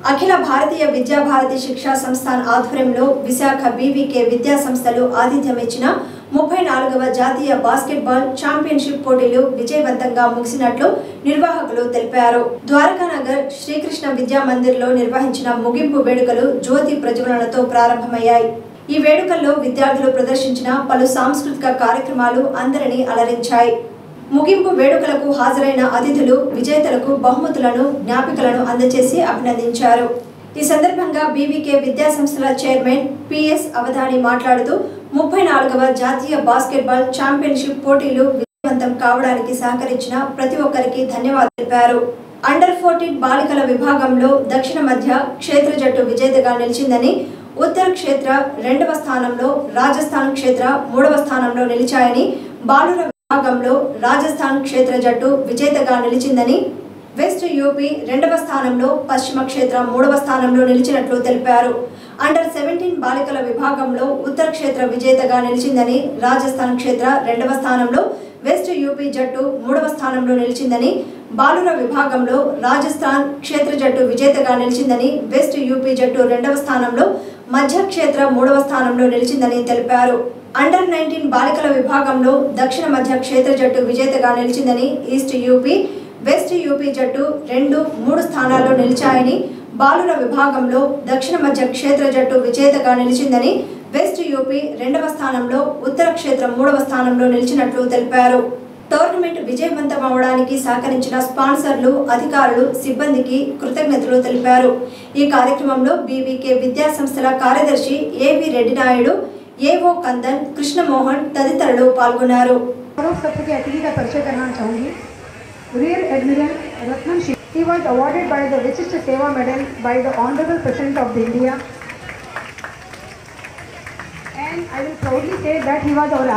అఖిల భారతీయ విద్యాభారతి శిక్షా సంస్థాన్ ఆధ్వర్యంలో విశాఖ బీవీకే విద్యా సంస్థలు ఆతిథ్యం ఇచ్చిన ముప్పై నాలుగవ జాతీయ బాస్కెట్బాల్ ఛాంపియన్షిప్ పోటీలు విజయవంతంగా ముగిసినట్లు నిర్వాహకులు తెలిపారు ద్వారకానగర్ శ్రీకృష్ణ విద్యా మందిర్లో నిర్వహించిన ముగింపు వేడుకలు జ్యోతి ప్రజ్వలనతో ప్రారంభమయ్యాయి ఈ వేడుకల్లో విద్యార్థులు ప్రదర్శించిన పలు సాంస్కృతిక కార్యక్రమాలు అందరినీ అలరించాయి ముగింపు వేడుకలకు హాజరైన అతిథులు విజేతలకు బహుమతులను జ్ఞాపికలను అందజేసి అభినందించారు ఈ సందర్భంగా బీవీకే విద్యా సంస్థల చైర్మన్ పిఎస్ అవధాని మాట్లాడుతూ ముప్పై నాలుగవ జాతీయ బాస్కెట్బాల్ ఛాంపియన్షిప్ పోటీలు విజయవంతం కావడానికి సహకరించిన ప్రతి ఒక్కరికి ధన్యవాదాలు తెలిపారు అండర్ ఫోర్టీన్ బాలికల విభాగంలో దక్షిణ మధ్య క్షేత్ర జట్టు విజేతగా నిలిచిందని ఉత్తర క్షేత్ర రెండవ స్థానంలో రాజస్థాన్ క్షేత్ర మూడవ స్థానంలో నిలిచాయని బాలుర విభాగంలో రాజస్థాన్ క్షేత్ర జట్టు విజేతగా నిలిచిందని వెస్ట్ యూపీ రెండవ స్థానంలో పశ్చిమ క్షేత్ర మూడవ స్థానంలో నిలిచినట్లు తెలిపారు అండర్ సెవెంటీన్ బాలికల విభాగంలో ఉత్తర క్షేత్ర విజేతగా నిలిచిందని రాజస్థాన్ క్షేత్ర రెండవ స్థానంలో వెస్ట్ యూపీ జట్టు మూడవ స్థానంలో నిలిచిందని బాలుర విభాగంలో రాజస్థాన్ క్షేత్ర జట్టు విజేతగా నిలిచిందని వెస్ట్ యూపీ జట్టు రెండవ స్థానంలో మధ్య క్షేత్ర మూడవ స్థానంలో నిలిచిందని తెలిపారు అండర్ నైన్టీన్ బాలికల విభాగంలో దక్షిణ మధ్య క్షేత్ర జట్టు విజేతగా నిలిచిందని ఈస్ట్ యూపీ వెస్ట్ యూపీ జట్టు రెండు మూడు స్థానాల్లో నిలిచాయని బాలుర విభాగంలో దక్షిణ మధ్య క్షేత్ర జట్టు విజేతగా నిలిచిందని వెస్ట్ యూపీ రెండవ స్థానంలో ఉత్తర క్షేత్రం మూడవ స్థానంలో నిలిచినట్లు తెలిపారు టోర్నమెంట్ విజయవంతం అవడానికి సహకరించిన స్పాన్సర్లు అధికారులు సిబ్బందికి కృతజ్ఞతలు తెలిపారు ఈ కార్యక్రమంలో బీవీకే విద్యా సంస్థల కార్యదర్శి ఏవి రెడ్డి నాయుడు ఏఓ కందన్ కృష్ణమోహన్ తదితరులు పాల్గొన్నారు फरोख सत्र के अतिथि का परिचय करना चाहूँगी rear admiral Ratnam she he was awarded by the Vishisht Seva medal by the honourable president of the India and I will proudly say that he was our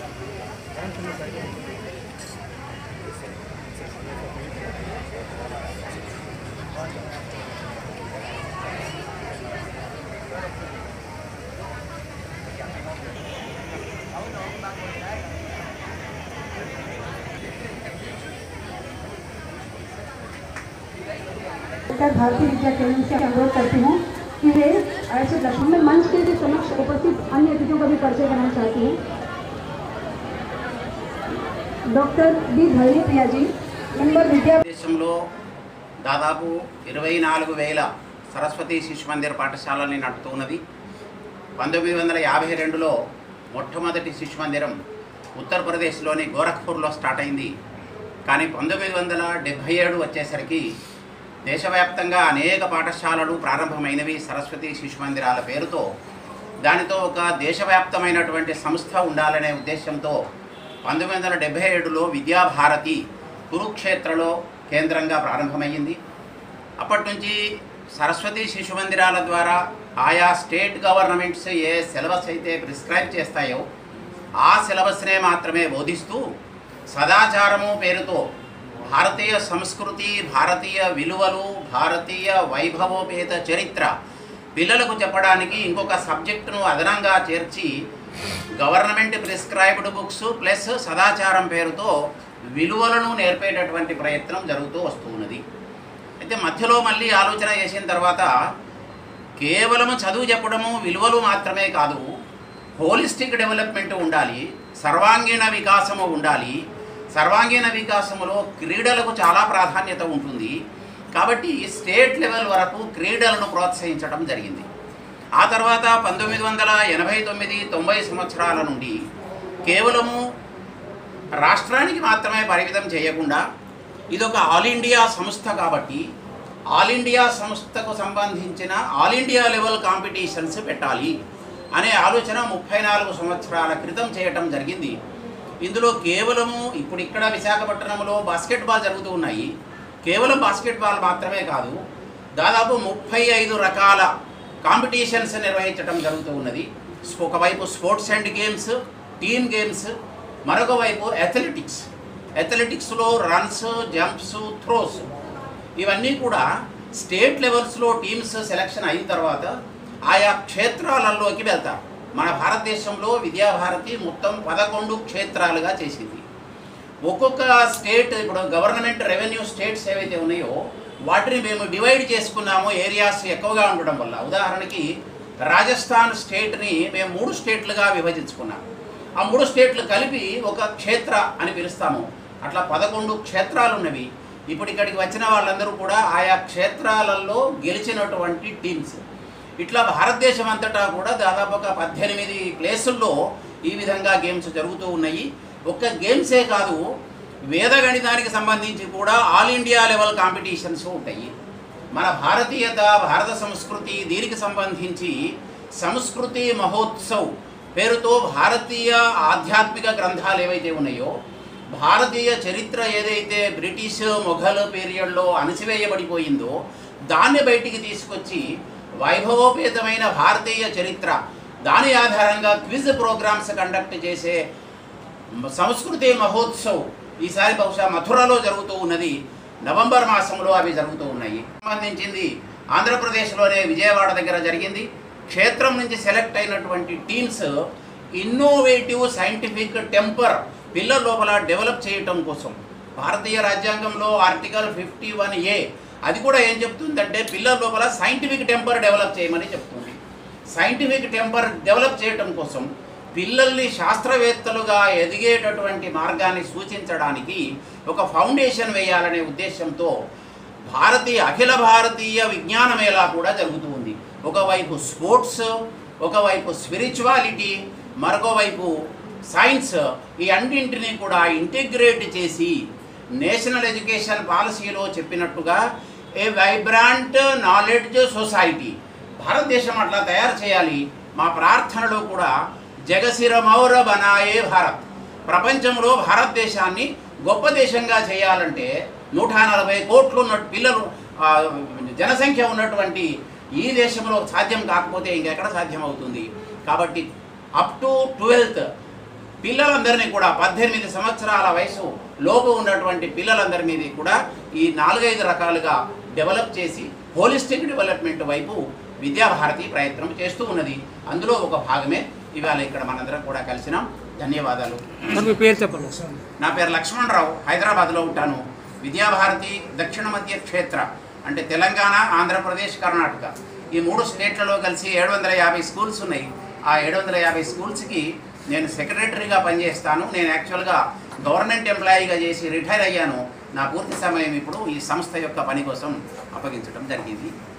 doctor Bharatiya Vidya केंद्र से अनुरोध करती हूँ कि वे ऐसे लक्ष्मण में मंच के समक्ष उपस्थित अन्य अतिथियों का भी परिचय करना चाहती हूँ डॉक्टर बी धैर्य प्रिया जी मेंबर विद्या దేశంలో దాదాపు ఇరవై నాలుగు వేల సరస్వతి శిశు మందిర్ పాఠశాలని నడుపుతున్నది పంతొమ్మిది వందల యాభై రెండులో మొట్టమొదటి శిశు మందిరం ఉత్తరప్రదేశ్లోని గోరఖ్పూర్లో స్టార్ట్ అయింది కానీ పంతొమ్మిది వందల డెబ్భై ఏడు వచ్చేసరికి దేశవ్యాప్తంగా అనేక పాఠశాలలు ప్రారంభమైనవి సరస్వతి శిశు మందిరాల పేరుతో దానితో ఒక దేశవ్యాప్తమైనటువంటి సంస్థ ఉండాలనే ఉద్దేశంతో పంతొమ్మిది వందల డెబ్భై ఏడులో విద్యాభారతి కురుక్షేత్రలో కేంద్రంగా ప్రారంభమైంది అప్పటి నుంచి సరస్వతి శిశు మందిరాల ద్వారా ఆయా స్టేట్ గవర్నమెంట్స్ ఏ సిలబస్ అయితే ప్రిస్క్రైబ్ చేస్తాయో ఆ సిలబస్నే మాత్రమే బోధిస్తూ సదాచారము పేరుతో భారతీయ సంస్కృతి భారతీయ విలువలు భారతీయ వైభవోపేత చరిత్ర పిల్లలకు చెప్పడానికి ఇంకొక సబ్జెక్టును అదనంగా చేర్చి గవర్నమెంట్ ప్రిస్క్రైబ్డ్ బుక్స్ ప్లస్ సదాచారం పేరుతో విలువలను నేర్పేటటువంటి ప్రయత్నం జరుగుతూ వస్తూ ఉన్నది అయితే మధ్యలో మళ్ళీ ఆలోచన చేసిన తర్వాత కేవలము చదువు చెప్పడము విలువలు మాత్రమే కాదు హోలిస్టిక్ డెవలప్మెంట్ ఉండాలి సర్వాంగీణ వికాసము ఉండాలి సర్వాంగీణ వికాసములో క్రీడలకు చాలా ప్రాధాన్యత ఉంటుంది కాబట్టి స్టేట్ లెవెల్ వరకు క్రీడలను ప్రోత్సహించడం జరిగింది ఆ తర్వాత పంతొమ్మిది వందల ఎనభై తొమ్మిది తొంభై సంవత్సరాల నుండి కేవలము రాష్ట్రానికి మాత్రమే పరిమితం చేయకుండా ఇదొక ఆల్ ఇండియా సంస్థ కాబట్టి ఆల్ ఇండియా సంస్థకు సంబంధించిన ఆల్ ఇండియా లెవెల్ కాంపిటీషన్స్ పెట్టాలి అనే ఆలోచన ముప్పై నాలుగు సంవత్సరాల క్రితం చేయటం జరిగింది ఇందులో కేవలము ఇప్పుడు ఇక్కడ విశాఖపట్నంలో బాస్కెట్బాల్ జరుగుతూ ఉన్నాయి కేవలం బాస్కెట్బాల్ మాత్రమే కాదు దాదాపు ముప్పై ఐదు రకాల కాంపిటీషన్స్ నిర్వహించడం జరుగుతూ ఉన్నది ఒకవైపు sports and games team games మరొక వైపు అథ్లెటిక్స్ అథ్లెటిక్స్లో రన్స్ జంప్స్ థ్రోస్ ఇవన్నీ కూడా స్టేట్ లెవెల్స్లో టీమ్స్ సెలక్షన్ అయిన తర్వాత ఆయా క్షేత్రాలలోకి వెళ్తారు మన భారతదేశంలో విద్యాభారతి మొత్తం పదకొండు క్షేత్రాలుగా చేసింది ఒక్కొక్క స్టేట్ ఇప్పుడు గవర్నమెంట్ రెవెన్యూ స్టేట్స్ ఏవైతే ఉన్నాయో వాటిని మేము డివైడ్ చేసుకున్నాము ఏరియాస్ ఎక్కువగా ఉండడం వల్ల ఉదాహరణకి రాజస్థాన్ స్టేట్ని మేము మూడు స్టేట్లుగా విభజించుకున్నాం ఆ మూడు స్టేట్లు కలిపి ఒక క్షేత్ర అని పిలుస్తాము అట్లా పదకొండు క్షేత్రాలు ఉన్నవి ఇప్పుడు ఇక్కడికి వచ్చిన వాళ్ళందరూ కూడా ఆయా క్షేత్రాలలో గెలిచినటువంటి టీమ్స్ ఇట్లా భారతదేశం అంతటా కూడా దాదాపు ఒక పద్దెనిమిది ప్లేసుల్లో ఈ విధంగా గేమ్స్ జరుగుతూ ఉన్నాయి ఒక్క గేమ్సే కాదు వేద గణితానికి సంబంధించి కూడా ఆల్ ఇండియా లెవెల్ కాంపిటీషన్స్ ఉంటాయి మన భారతీయత భారత సంస్కృతి దీనికి సంబంధించి సంస్కృతి మహోత్సవ్ పేరుతో భారతీయ ఆధ్యాత్మిక గ్రంథాలు ఏవైతే ఉన్నాయో భారతీయ చరిత్ర ఏదైతే బ్రిటిష్ మొఘల్ పీరియడ్లో అణచివేయబడిపోయిందో దాన్ని బయటికి తీసుకొచ్చి వైభవోపేతమైన భారతీయ చరిత్ర దాని ఆధారంగా క్విజ్ ప్రోగ్రామ్స్ కండక్ట్ చేసే సంస్కృతి మహోత్సవ్ ఈసారి బహుశా మథురలో జరుగుతూ ఉన్నది నవంబర్ మాసంలో అవి జరుగుతూ ఉన్నాయి సంబంధించింది ఆంధ్రప్రదేశ్లోనే విజయవాడ దగ్గర జరిగింది క్షేత్రం నుంచి సెలెక్ట్ అయినటువంటి టీమ్స్ ఇన్నోవేటివ్ సైంటిఫిక్ టెంపర్ పిల్లల లోపల డెవలప్ చేయటం కోసం భారతీయ రాజ్యాంగంలో ఆర్టికల్ ఫిఫ్టీ వన్ ఏ అది కూడా ఏం చెప్తుందంటే పిల్లల లోపల సైంటిఫిక్ టెంపర్ డెవలప్ చేయమని చెప్తుంది సైంటిఫిక్ టెంపర్ డెవలప్ చేయటం కోసం పిల్లల్ని శాస్త్రవేత్తలుగా ఎదిగేటటువంటి మార్గాన్ని సూచించడానికి ఒక ఫౌండేషన్ వేయాలనే ఉద్దేశంతో భారతీయ అఖిల భారతీయ విజ్ఞాన మేళా కూడా జరుగుతూ ఉంది ఒకవైపు స్పోర్ట్స్ ఒకవైపు స్పిరిచువాలిటీ మరొక వైపు సైన్స్ ఈ అన్నింటినీ కూడా ఇంటిగ్రేట్ చేసి నేషనల్ ఎడ్యుకేషన్ పాలసీలో చెప్పినట్టుగా ఏ వైబ్రాంట్ నాలెడ్జ్ సొసైటీ భారతదేశం అట్లా తయారు చేయాలి మా ప్రార్థనలో కూడా జగశిరమౌర బనాయే భారత్ ప్రపంచంలో భారతదేశాన్ని గొప్ప దేశంగా చేయాలంటే నూట నలభై కోట్లు ఉన్న పిల్లలు ఆ, జనసంఖ్య ఉన్నటువంటి ఈ దేశంలో సాధ్యం కాకపోతే ఇంకెక్కడ సాధ్యం అవుతుంది కాబట్టి అప్ టు ట్వెల్త్ పిల్లలందరినీ కూడా పద్దెనిమిది సంవత్సరాల వయసు లోపు ఉన్నటువంటి పిల్లలందరి మీద కూడా ఈ నాలుగైదు రకాలుగా డెవలప్ చేసి హోలిస్టిక్ డెవలప్మెంట్ వైపు విద్యాభారతి ప్రయత్నం చేస్తూ ఉన్నది అందులో ఒక భాగమే ఇవాళ ఇక్కడ మనందరం కూడా కలిసినాం ధన్యవాదాలు సార్ మీ పేరు చెప్పండి నా పేరు లక్ష్మణరావు హైదరాబాద్లో ఉంటాను విద్యాభారతి దక్షిణ మధ్య క్షేత్ర అంటే తెలంగాణ ఆంధ్రప్రదేశ్ కర్ణాటక ఈ మూడు స్టేట్లలో కలిసి ఏడు వందల యాభై స్కూల్స్ ఉన్నాయి ఆ ఏడు వందల యాభై స్కూల్స్కి నేను సెక్రటరీగా పనిచేస్తాను నేను యాక్చువల్గా గవర్నమెంట్ ఎంప్లాయీగా చేసి రిటైర్ అయ్యాను నా పూర్తి సమయం ఇప్పుడు ఈ సంస్థ యొక్క పని కోసం అప్పగించడం జరిగింది